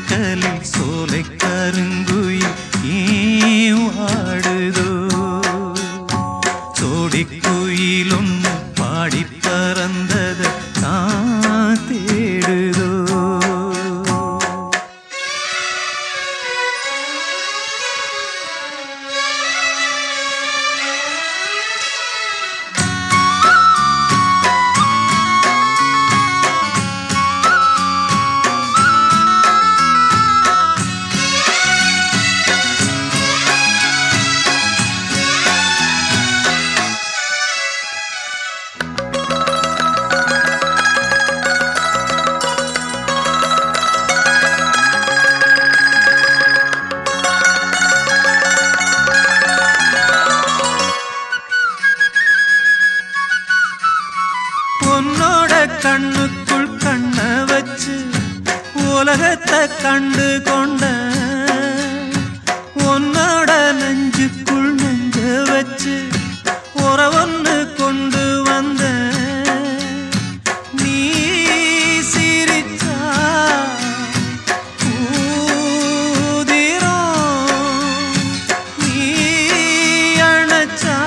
கருக்கலில் சோலை கருங்குயில் ஏன் வாடுதோ சோடிக்குயில் ஒன்று பாடி பறந்தத தான் தேடுதோ உன்னோட கண்ணுக்குள் கண்ண வச்சு உலகத்தை கண்டு கொண்ட உன்னோட நெஞ்சுக்குள் நெஞ்ச வச்சு உறவொன்னு கொண்டு வந்த நீ சிரிச்சா ஊதிரும் நீ அணைச்சா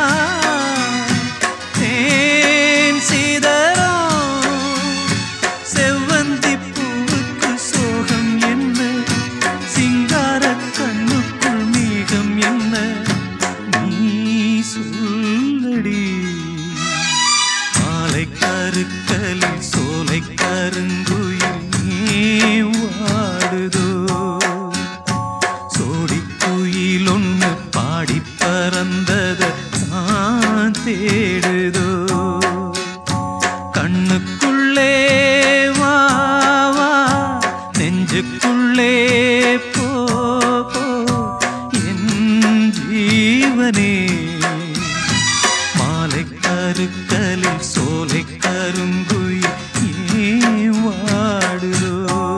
தேன் சிதறும் செவ்வந்தி பூவுக்கு சோகம் என்ன சிங்கார கண்ணுக்குள் மேகம் என்ன நீ சொல்லடி மாலை கருக்கலில் சோலை கருங்குயில் ஏன் வாடுதோ சோடி குயில் ஒன்று பாடி பறந்தத தான் தேடுதோ கண்ணுக்குள்ளே வா வா நெஞ்சுக்குள்ளே போ போ என் ஜீவனே மாலை கருக்கலில் சோலை கருங்குயில் ஏன் வாடுதோ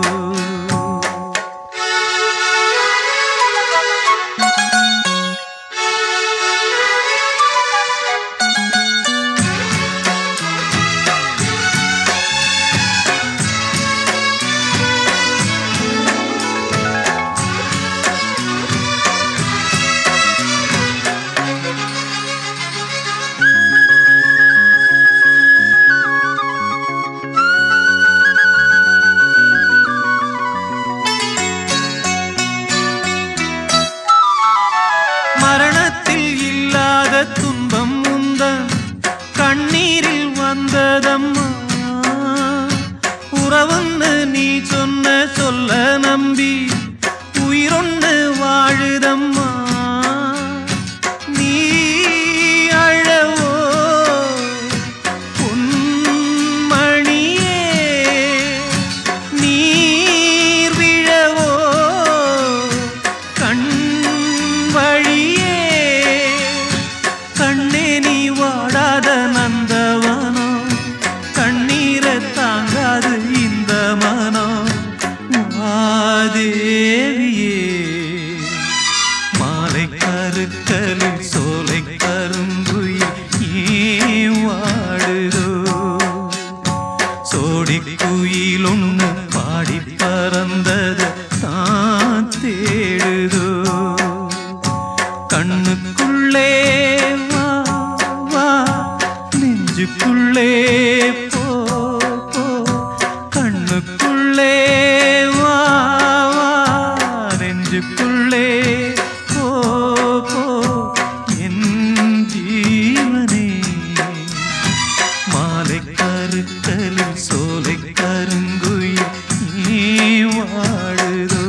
மரணத்தில் இல்லாத துன்பம் உந்தன் கண்ணீரில் வந்ததம்மா உறவுன்னு நீ சொன்ன சொல்ல நம்பி உயிரொன்னு வாழுதம்மா நீ அழவோ பொன்மணியே நீர் விழவோ கண் வழியே கண்ணே நீ வாடாத நந்தவனோ கண்ணீரை தாங்காது இந்த மனம் மாதேவியே மாலை கருக்கலில் சோலை கருங்குயில் ஏன் வாடுதோ சோடி குயில் ஒன்று பாடி பறந்தத தான் தேடுதோ கண்ணுக்குள்ளே வா வா நெஞ்சுக்குள்ளே போ போ கண்ணுக்குள்ளே வா வா நெஞ்சுக்குள்ளே போ போ என் ஜீவனே மாலை கருக்கலில் சோலை கருங்குயில் நீ வாடுதோ